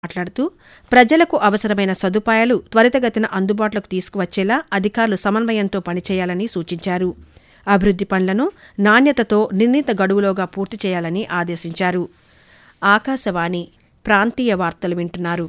మాట్లాడుతూ ప్రజలకు అవసరమైన సదుపాయాలు త్వరితగతిన అందుబాటులోకి తీసుకువచ్చేలా అధికారులు సమన్వయంతో పనిచేయాలని సూచించారు అభివృద్ది పనులను నాణ్యతతో నిర్ణీత గడువులోగా పూర్తి చేయాలని ఆదేశించారు ఆకాశవాణి ప్రాంతీయ వార్తలు వింటున్నారు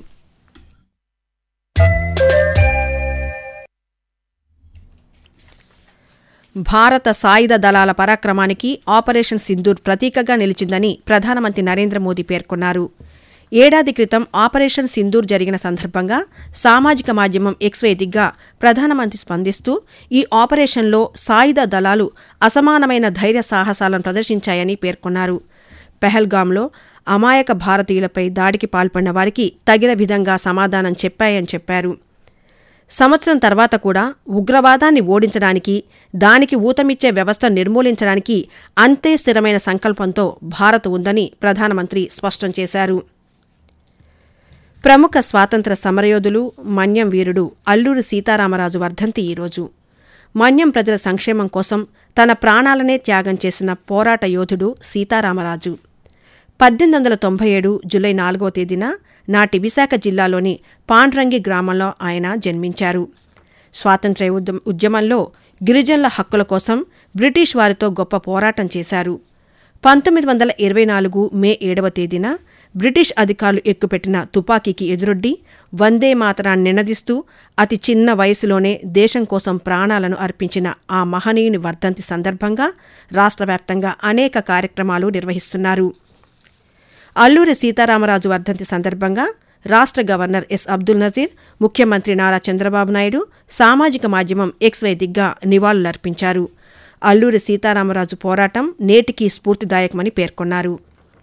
భారత సాయుధ దళాల పరాక్రమానికి ఆపరేషన్ సింధూర్ ప్రతీకగా నిలిచిందని ప్రధానమంత్రి నరేంద్ర మోదీ పేర్కొన్నారు ఏడాది క్రితం ఆపరేషన్ సింధూర్ జరిగిన సందర్భంగా సామాజిక మాధ్యమం ఎక్స్ వేదికగా ప్రధానమంత్రి స్పందిస్తూ ఈ ఆపరేషన్లో సాయుధ దళాలు అసమానమైన ధైర్య సాహసాలను ప్రదర్శించాయని పేర్కొన్నారు పెహల్గాంలో అమాయక భారతీయులపై దాడికి పాల్పడిన వారికి తగిన విధంగా సమాధానం చెప్పాయని చెప్పారు సంవత్సరం తర్వాత కూడా ఉగ్రవాదాన్ని ఓడించడానికి దానికి ఊతమిచ్చే వ్యవస్థ నిర్మూలించడానికి అంతే స్థిరమైన సంకల్పంతో భారత్ ఉందని ప్రధానమంత్రి స్పష్టం చేశారు ప్రముఖ స్వాతంత్ర సమరయోధులు మన్యం వీరుడు అల్లూరి సీతారామరాజు వర్ధంతి ఈరోజు మన్యం ప్రజల సంక్షేమం కోసం తన ప్రాణాలనే త్యాగం చేసిన పోరాట యోధుడు సీతారామరాజు పద్దెనిమిది వందల తొంభై ఏడు జులై నాలుగవ తేదీన నాటి విశాఖ జిల్లాలోని పాండ్రంగి గ్రామంలో ఆయన జన్మించారు స్వాతంత్ర్య ఉద్యమ ఉద్యమంలో గిరిజనుల హక్కుల కోసం బ్రిటిష్ వారితో గొప్ప పోరాటం చేశారు పంతొమ్మిది వందల ఇరవై నాలుగు మే ఏడవ తేదీన బ్రిటిష్ అధికారులు ఎక్కుపెట్టిన తుపాకీకి ఎదురొడ్డి వందే మాతరాన్ని నినదిస్తూ అతి చిన్న వయసులోనే దేశం కోసం ప్రాణాలను అర్పించిన ఆ మహనీయుని వర్ధంతి సందర్భంగా రాష్ట్ర వ్యాప్తంగా అనేక కార్యక్రమాలు నిర్వహిస్తున్నారు అల్లూరి సీతారామరాజు వర్ధంతి సందర్భంగా రాష్ట్ర గవర్నర్ ఎస్ అబ్దుల్ నజీర్ ముఖ్యమంత్రి నారా చంద్రబాబు నాయుడు సామాజిక మాధ్యమం ఎక్స్ వేదికగా నివాళులర్పించారు అల్లూరి సీతారామరాజు పోరాటం నేటికీ స్ఫూర్తిదాయకమని పేర్కొన్నారు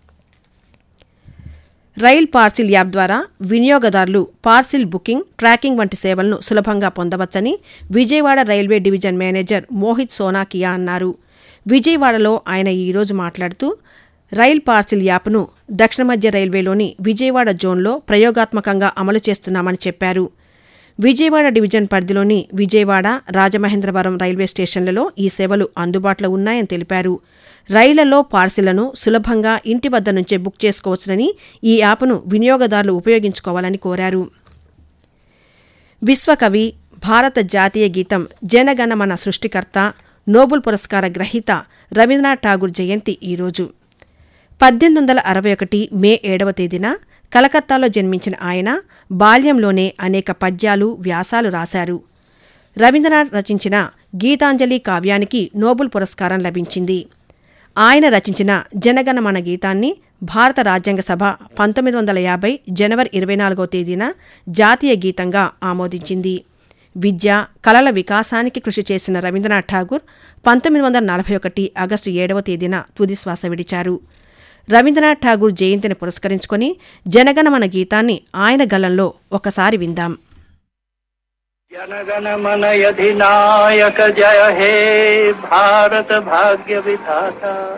రైల్ పార్సిల్ యాప్ ద్వారా వినియోగదారులు పార్సిల్ బుకింగ్ ట్రాకింగ్ వంటి సేవలను సులభంగా పొందవచ్చని Vijayawada railway division manager Mohit Sonakia అన్నారు విజయవాడలో ఆయన ఈరోజు మాట్లాడుతూ రైల్ పార్సిల్ యాప్ను దక్షిణ మధ్య రైల్వేలోని విజయవాడ జోన్లో ప్రయోగాత్మకంగా అమలు చేస్తున్నామని చెప్పారు విజయవాడ డివిజన్ పరిధిలోని విజయవాడ రాజమహేంద్రవరం రైల్వే స్టేషన్లలో ఈ సేవలు అందుబాటులో ఉన్నాయని తెలిపారు రైళ్లలో పార్సిళ్లను సులభంగా ఇంటి వద్ద నుంచే బుక్ చేసుకోవచ్చునని ఈ యాప్ను వినియోగదారులు ఉపయోగించుకోవాలని కోరారు విశ్వకవి భారత జాతీయ గీతం జనగణమన సృష్టికర్త నోబుల్ పురస్కార గ్రహీత రవీంద్రనాథ్ ఠాగూర్ జయంతి ఈరోజు పద్దెనిమిది వందల అరవై ఒకటి మే ఏడవ తేదీన కలకత్తాలో జన్మించిన ఆయన బాల్యంలోనే అనేక పద్యాలు వ్యాసాలు రాశారు రవీంద్రనాథ్ రచించిన గీతాంజలి కావ్యానికి నోబుల్ పురస్కారం లభించింది ఆయన రచించిన జనగణమన గీతాన్ని భారత రాజ్యాంగ సభ పంతొమ్మిది వందల యాభై జనవరి ఇరవై నాలుగో తేదీన జాతీయ గీతంగా ఆమోదించింది విద్య కళల వికాసానికి కృషి చేసిన రవీంద్రనాథ్ ఠాగూర్ పంతొమ్మిది వందల నలభై ఒకటి ఆగస్టు ఏడవ తేదీన తుదిశ్వాస విడిచారు రవీంద్రనాథ్ ఠాగూర్ జయంతిని పురస్కరించుకొని జనగణమన గీతాన్ని ఆయన గలంలో ఒకసారి విందాం जनगण मन अधिनायक जय हे भारत भाग्य विधाता